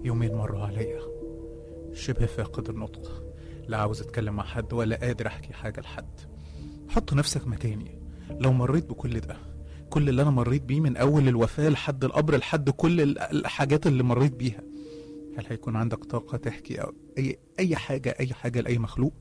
يومين مروا عليا شبه فاقد النطق لا عاوز اتكلم مع حد ولا قادر احكي حاجة لحد حط نفسك مكاني لو مريت بكل ده كل اللي انا مريت بيه من اول الوفاة لحد القبر لحد كل ال- الحاجات اللي مريت بيها هل هيكون عندك طاقة تحكي أو أي أي حاجة أي حاجة لأي مخلوق؟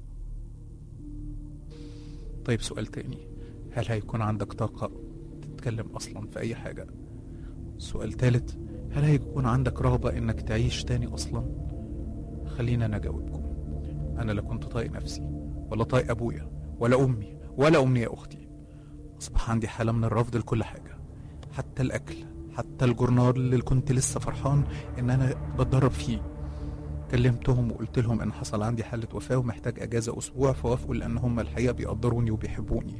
طيب سؤال تاني هل هيكون عندك طاقة تتكلم أصلا في أي حاجة؟ سؤال تالت هل هيكون عندك رغبة إنك تعيش تاني أصلا؟ خلينا أنا أجاوبكم أنا لا كنت طايق نفسي ولا طايق أبويا ولا أمي ولا أمنية أختي أصبح عندي حالة من الرفض لكل حاجة حتى الأكل حتى الجورنال اللي كنت لسه فرحان إن أنا بتدرب فيه كلمتهم وقلت لهم إن حصل عندي حالة وفاة ومحتاج أجازة أسبوع فوافقوا لأن هم الحقيقة بيقدروني وبيحبوني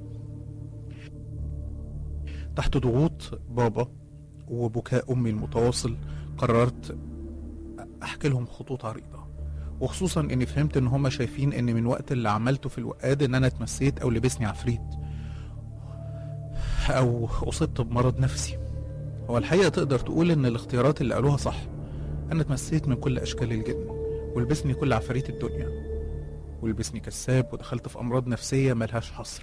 تحت ضغوط بابا وبكاء أمي المتواصل قررت أحكي لهم خطوط عريضة وخصوصا إني فهمت إن هم شايفين إن من وقت اللي عملته في الوقاد إن أنا اتمسيت أو لبسني عفريت أو أصبت بمرض نفسي هو الحقيقة تقدر تقول إن الاختيارات اللي قالوها صح أنا اتمسيت من كل أشكال الجن ولبسني كل عفاريت الدنيا ولبسني كذاب ودخلت في أمراض نفسية ملهاش حصر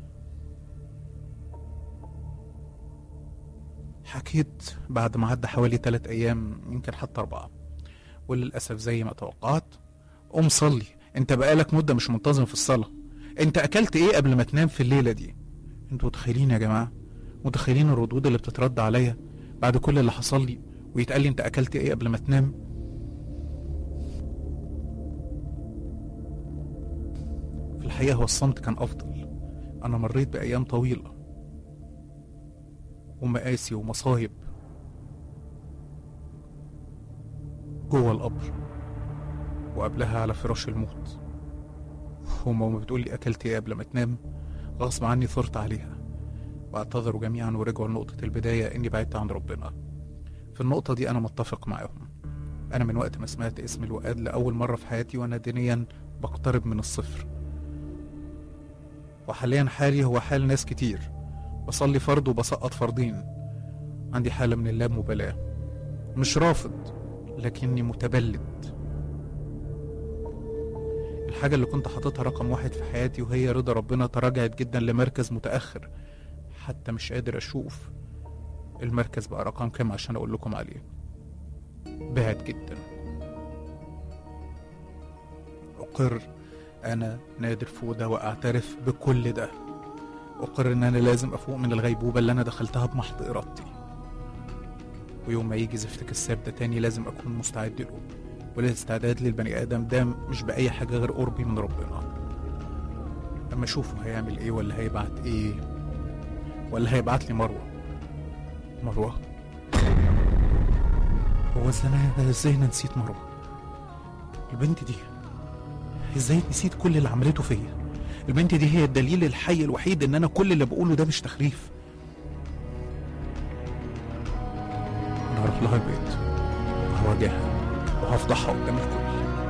حكيت بعد ما عدى حوالي تلات أيام يمكن حتى أربعة وللأسف زي ما توقعت قوم صلي انت بقالك مدة مش منتظم في الصلاة انت أكلت ايه قبل ما تنام في الليلة دي انتوا متخيلين يا جماعة متخيلين الردود اللي بتترد عليا بعد كل اللي حصل لي ويتقال لي انت أكلت ايه قبل ما تنام في الحقيقة هو الصمت كان أفضل أنا مريت بأيام طويلة ومآسي ومصايب جوه القبر وقبلها على فراش الموت وماما بتقول لي أكلت إيه قبل ما تنام غصب عني ثرت عليها واعتذروا جميعا ورجعوا لنقطة البداية إني بعدت عن ربنا في النقطة دي أنا متفق معاهم أنا من وقت ما سمعت اسم الوقاد لأول مرة في حياتي وأنا دينيا بقترب من الصفر وحاليا حالي هو حال ناس كتير بصلي فرض وبسقط فرضين عندي حالة من اللامبالاة مش رافض لكني متبلد الحاجة اللي كنت حاططها رقم واحد في حياتي وهي رضا ربنا تراجعت جدا لمركز متأخر حتى مش قادر أشوف المركز بقى رقم كام عشان أقول لكم عليه بعد جدا أقر أنا نادر فودة وأعترف بكل ده أقر إن أنا لازم أفوق من الغيبوبة اللي أنا دخلتها بمحض إرادتي ويوم ما يجي زفت كساب ده تاني لازم أكون مستعد له والاستعداد للبني آدم ده مش بأي حاجة غير قربي من ربنا أما أشوفه هيعمل إيه ولا هيبعت إيه ولا هيبعت لي مروة مروة هو ازاي انا ازاي انا نسيت مروة البنت دي ازاي نسيت كل اللي عملته فيا البنت دي هي الدليل الحي الوحيد ان انا كل اللي بقوله ده مش تخريف انا هروح لها البيت وهواجهها وهفضحها قدام الكل